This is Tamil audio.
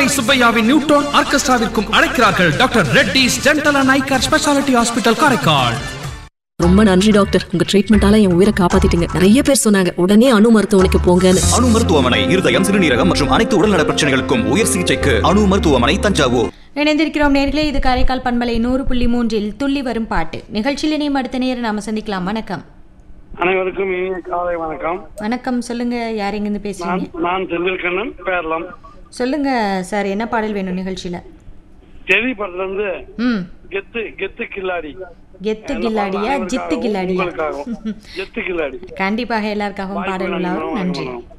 துரை சுப்பையாவின் நியூட்ரான் ஆர்கெஸ்ட்ராவிற்கும் அழைக்கிறார்கள் doctor Reddy's dental and eye care speciality hospital Karaikal ரொம்ப நன்றி டாக்டர் உங்க ட்ரீட்மெண்டால என் உயிரை காப்பாத்திட்டீங்க நிறைய பேர் சொன்னாங்க உடனே அணு மருத்துவமனைக்கு போங்கன்னு அணு மருத்துவமனை இருதயம் சிறுநீரகம் மற்றும் அனைத்து உடல்நல பிரச்சனைகளுக்கும் உயர் சிகிச்சைக்கு அணு மருத்துவமனை தஞ்சாவூர் இணைந்திருக்கிறோம் நேர்களே இது காரைக்கால் பண்பலை நூறு புள்ளி மூன்றில் துள்ளி வரும் பாட்டு நிகழ்ச்சியில் இணையும் அடுத்த நேரம் நாம சந்திக்கலாம் வணக்கம் அனைவருக்கும் இனிய காலை வணக்கம் வணக்கம் சொல்லுங்க யார் எங்கிருந்து நான் பேசுறீங்க நான் செந்தில்கண்ணன் பேரலாம் சொல்லுங்க சார் என்ன பாடல் வேணும் நிகழ்ச்சியில டெல்லி படத்துல இருந்து ம் கெத்து கெத்து கில்லாடி கெத்து கில்லாடியா ஜித்து கில்லாடியா உங்களுக்காகவும். கெத்து கில்லாடி கண்டிப்பாக எல்லாருக்காகவும் பாடல் உள்ளாரும் நன்றி